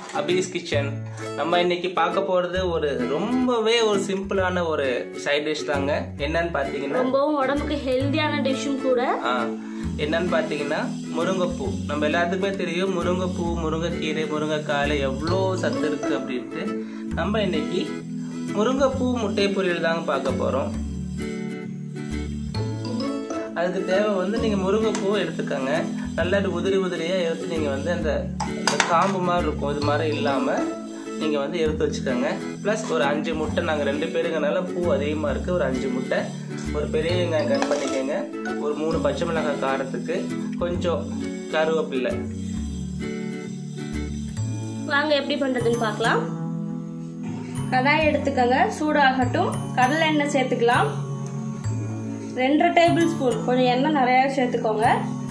அபீஸ் kitchen நம்ம இன்னைக்கு பார்க்க போறது ஒரு ரொம்பவே ஒரு சிம்பிளான ஒரு சைட் டிஷ் தாங்க என்னன்னு பார்த்தீங்கன்னா ரொம்பவும் உடம்புக்கு ஹெல்தியான டிஷ்ஷும் கூட ஆ, என்னன்னு பார்த்தீங்கன்னா முருங்கைப்பூ நம்ம எல்லாத்துக்குமே தெரியும் முருங்கைப்பூ முருங்கைக்கீரை முருங்கைக்காயில் எவ்வளோ சத்து இருக்கு அப்படின்ட்டு நம்ம இன்னைக்கு முருங்கைப்பூ முட்டை பொரியல் தாங்க பார்க்க போகிறோம் அதுக்கு தேவை வந்து நீங்கள் முருங்கைப்பூ எடுத்துக்கோங்க நல்லா இது உதிரி உதிரியாக எடுத்து நீங்கள் வந்து அந்த அந்த காம்பு மாதிரி இருக்கும் இது மாதிரி இல்லாமல் நீங்கள் வந்து எடுத்து வச்சுக்கோங்க ப்ளஸ் ஒரு அஞ்சு முட்டை நாங்கள் ரெண்டு பேருங்கனால பூ அதிகமாக இருக்குது ஒரு அஞ்சு முட்டை ஒரு பெரிய வெங்காயம் கட் பண்ணிக்கோங்க ஒரு மூணு பச்சை மிளகாய் காரத்துக்கு கொஞ்சம் கருவேப்பில்லை வாங்க எப்படி பண்றதுன்னு பார்க்கலாம் கடாய் எடுத்துக்கோங்க சூடாகட்டும் கடலை எண்ணெய் சேர்த்துக்கலாம் ரெண்டரை டேபிள் ஸ்பூன் கொஞ்சம் எண்ணெய் நிறைய சேர்த்துக்கோங்க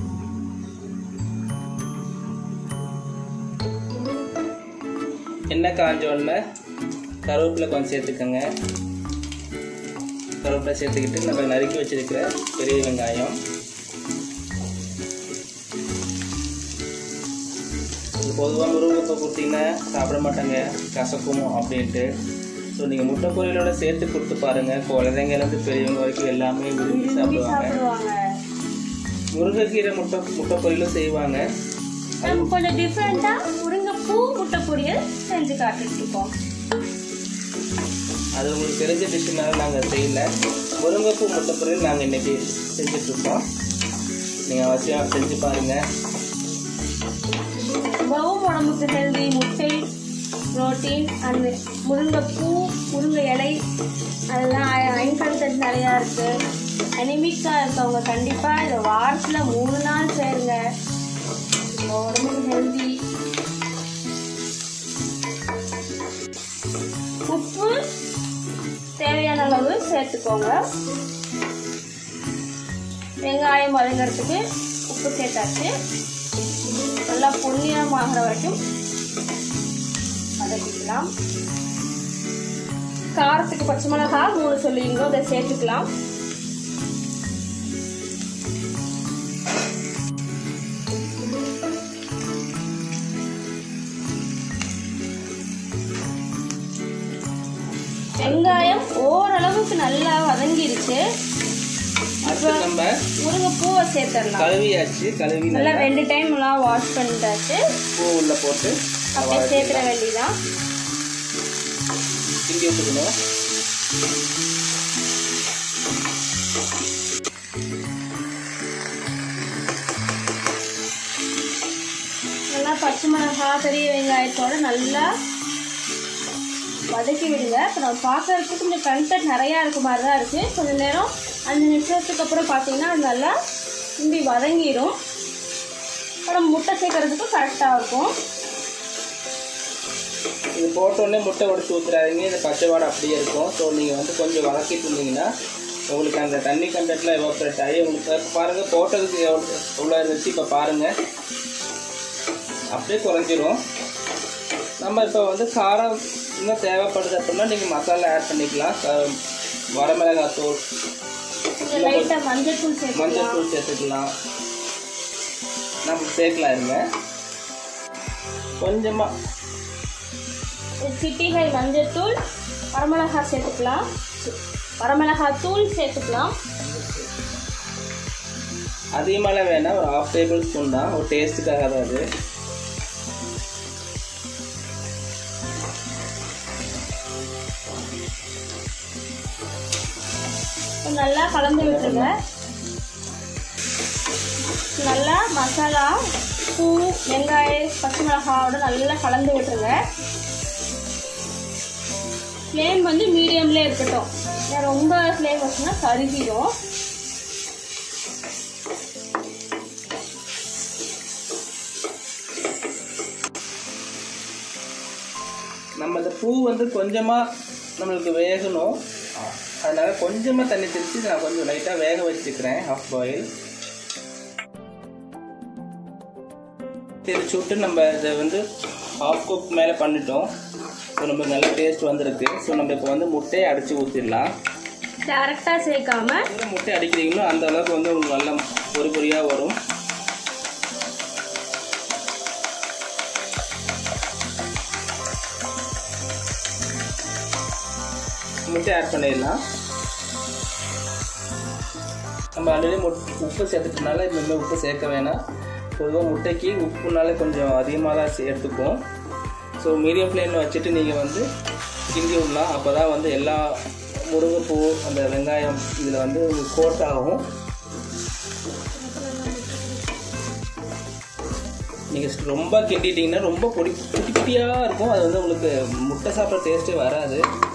எண்ணெய் காஞ்ச உடனே கருவேப்பிலை கொஞ்சம் சேர்த்துக்கோங்க கருவேப்பிலை சேர்த்துக்கிட்டு நம்ம நறுக்கி வச்சிருக்கிற பெரிய வெங்காயம் இது பொதுவாக முருங்கைப்பூ கொடுத்தீங்கன்னா சாப்பிட மாட்டாங்க கசக்கும் அப்படின்ட்டு ஸோ நீங்கள் முட்டை பொரியலோட சேர்த்து கொடுத்து பாருங்கள் குழந்தைங்கலேருந்து பெரியவங்க வரைக்கும் எல்லாமே விரும்பி சாப்பிடுவாங்க சாப்பிடுவாங்க முருங்கைக்கீரை முட்டை முட்டை பொரியலும் செய்வாங்க நம்ம கொஞ்சம் டிஃப்ரெண்டா முருங்கைப்பூ முட்டை பொரியல் செஞ்சு காட்டிட்டு இருக்கோம் அது உங்களுக்கு தெரிஞ்ச டிஷ்ஷுனால நாங்கள் செய்யல முருங்கைப்பூ முட்டை பொரியல் நாங்கள் இன்னைக்கு செஞ்சுட்ருக்கோம் நீங்கள் அவசியம் செஞ்சு பாருங்கள் ரொம்பவும் உடம்புக்கு ஹெல்தி முட்டை புரோட்டீன் அந்த முருங்கைப்பூ முருங்கை இலை அதெல்லாம் அயன் கண்டென்ட் நிறையா இருக்கு அனிமிக்காக இருக்கவங்க கண்டிப்பாக இதை வாரத்தில் மூணு நாள் சேருங்க உங்க உடம்புக்கு ஹெல்தி உப்பு தேவையான அளவு சேர்த்துக்கோங்க வெங்காயம் வதங்கிறதுக்கு உப்பு சேர்த்தாச்சு நல்லா பொன்னிறம் ஆகிற வரைக்கும் வதக்கிக்கலாம் காரத்துக்கு பச்சை மிளகா மூணு சொல்லிங்க அதை சேர்த்துக்கலாம் வெங்காயம் ஓரளவுக்கு நல்லா வதங்கிருச்சு அடுத்து நம்ம முருங்கைப்பூவை சேர்த்துடலாம் கழுவியாச்சு கழுவி நல்லா நல்லா ரெண்டு டைம் எல்லாம் வாஷ் பண்ணிட்டாச்சு பூ உள்ள போட்டு அப்படியே சேர்த்துட வேண்டியதான் கிண்டி வச்சுக்கணும் நல்லா பச்சை மிளகாய் பெரிய வெங்காயத்தோட நல்லா வதக்கி விடுங்க இப்போ நம்ம பார்க்கறதுக்கு கொஞ்சம் கண்டென்ட் நிறையா இருக்க மாதிரி தான் இருக்குது கொஞ்சம் நேரம் அஞ்சு நிமிஷத்துக்கு அப்புறம் பார்த்தீங்கன்னா அது நல்லா இந்தி வதங்கிடும் அப்புறம் முட்டை சேர்க்கறதுக்கும் கரெக்டாக இருக்கும் இது போட்ட உடனே முட்டை உடச்சி ஊற்றுறாதீங்க இந்த பச்சை வாடை அப்படியே இருக்கும் ஸோ நீங்கள் வந்து கொஞ்சம் வதக்கிட்டு இருந்தீங்கன்னா உங்களுக்கு அந்த தண்ணி கண்டென்ட்லாம் எவாப்ரேட் ஆகி உங்களுக்கு இப்ப பாருங்க போட்டதுக்கு எவ்வளோ எவ்வளோ இருந்துச்சு இப்போ பாருங்கள் அப்படியே குறைஞ்சிரும் நம்ம இப்போ வந்து காரம் இன்னும் தேவைப்படுது அப்படின்னா நீங்கள் மசாலா ஆட் பண்ணிக்கலாம் க- வரமிளகாய் தூள் கொஞ்சம் லைட்டாக மஞ்சள் தூள் சேர்த்துக்கலாம் மஞ்சள் தூள் சேர்த்துக்கலாம் நம்ம சேர்க்கலாம் இருங்க கொஞ்சமாக ஒரு சிட்டிகை மஞ்சள் தூள் வரமிளகாய் சேர்த்துக்கலாம் வரமிளகாய் தூள் சேர்த்துக்கலாம் அதிகமாலாம் வேணாம் ஒரு ஹாஃப் டேபிள் ஸ்பூன் தான் ஒரு டேஸ்ட்டுக்காக தான் அது நல்லா கலந்து விட்டுருங்க நல்லா மசாலா பூ வெங்காயம் பச்சை மிளகாவோட நல்லா கலந்து விட்டுருங்க ஃப்ளேம் வந்து மீடியம்ல இருக்கட்டும் ஏன்னா ரொம்ப ஃப்ளேம் வச்சுன்னா கருகிடும் நம்ம இந்த பூ வந்து கொஞ்சமாக நம்மளுக்கு வேகணும் அதனால கொஞ்சமாக தண்ணி தெளித்து நான் கொஞ்சம் லைட்டாக வேக வச்சுக்கிறேன் ஹாஃப் பாயில் தெளிச்சு விட்டு நம்ம இதை வந்து ஹாஃப் குக் மேலே பண்ணிட்டோம் ஸோ நம்மளுக்கு நல்ல டேஸ்ட் வந்திருக்கு ஸோ நம்ம இப்போ வந்து முட்டையை அடித்து ஊற்றிடலாம் டேரெக்டாக சேர்க்காம எவ்வளோ முட்டை அடிக்கிறீங்களோ அந்த அளவுக்கு வந்து உங்களுக்கு நல்ல பொறி பொரியாக வரும் முட்டை ஆட் பண்ணிடலாம் நம்ம ஆல்ரெடி உப்பு சேர்த்துட்டனால இனிமேல் உப்பு சேர்க்க வேணாம் பொதுவாக முட்டைக்கு உப்புனால கொஞ்சம் அதிகமாக தான் சே- எடுத்துக்கும் ஸோ மீடியம் ஃப்ளேமில் வச்சுட்டு நீங்கள் வந்து கிண்டி விடலாம் அப்போ தான் வந்து எல்லா முருங்கைப்பூ அந்த வெங்காயம் இதில் வந்து கோட் ஆகும் நீங்கள் ரொம்ப கிண்டிட்டீங்கன்னா ரொம்ப பொடி குட்டி குட்டியாக இருக்கும் அது வந்து உங்களுக்கு முட்டை சாப்பிட்ற டேஸ்ட்டே வராது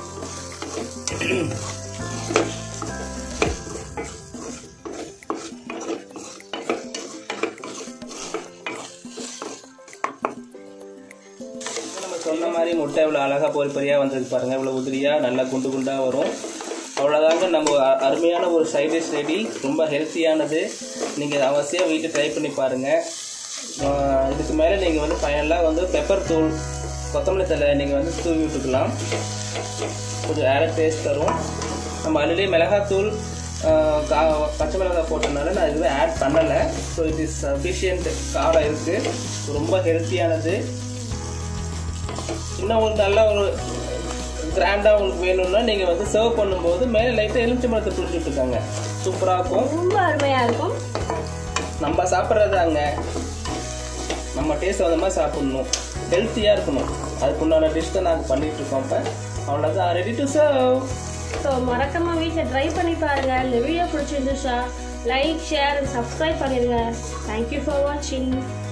நம்ம சொன்ன மாதிரி முட்டை இவ்வளோ அழகாக பொறி பொரியாக வந்திருக்கு பாருங்கள் இவ்வளோ உதிரியாக நல்லா குண்டு குண்டாக வரும் அவ்வளோதாங்க நம்ம அ- அருமையான ஒரு சைட் டிஷ் ரெடி ரொம்ப ஹெல்த்தியானது நீங்கள் அவசியம் வீட்டில் ட்ரை பண்ணி பாருங்கள் இதுக்கு மேலே நீங்கள் வந்து ஃபைனலாக வந்து பெப்பர் தூள் கொத்தமல்லி தலை நீங்கள் வந்து தூவி விட்டுக்கலாம் கொஞ்சம் வேறு டேஸ்ட் தரும் நம்ம ஆல்ரெடி மிளகாத்தூள் ஆஹ், கா பச்சை மிளகாய் போட்டனால நான் எதுவுமே ஆட் பண்ணலை ஸோ இட் இஸ் சஃபிஷியன்ட் காரம் இருக்குது ரொம்ப ஹெல்த்தியானது இன்னும் ஒரு நல்ல ஒரு கிராண்டாக உங்களுக்கு வேணும்னா நீங்கள் வந்து சர்வ் பண்ணும்போது மேலே லைட்டாக எலுமிச்சை மரத்தை புளிச்சு விட்டுருக்காங்க சூப்பராக இருக்கும் ரொம்ப அருமையா இருக்கும் நம்ம சாப்பிட்றதாங்க நம்ம டேஸ்ட் அந்த மாதிரி சாப்பிடணும் ஹெல்த்தியாக இருக்கணும் அதுக்குண்டான டிஷ் தான் நாங்கள் பண்ணிட்டு இருக்கோம் இப்போ அவ்வளோதான் ரெடி டு சர்வ் ஸோ மறக்காம வீட்டில் ட்ரை பண்ணி பாருங்க இந்த வீடியோ பிடிச்சிருந்துச்சா லைக் ஷேர் சப்ஸ்கிரைப் பண்ணிடுங்க தேங்க்யூ ஃபார் வாட்சிங்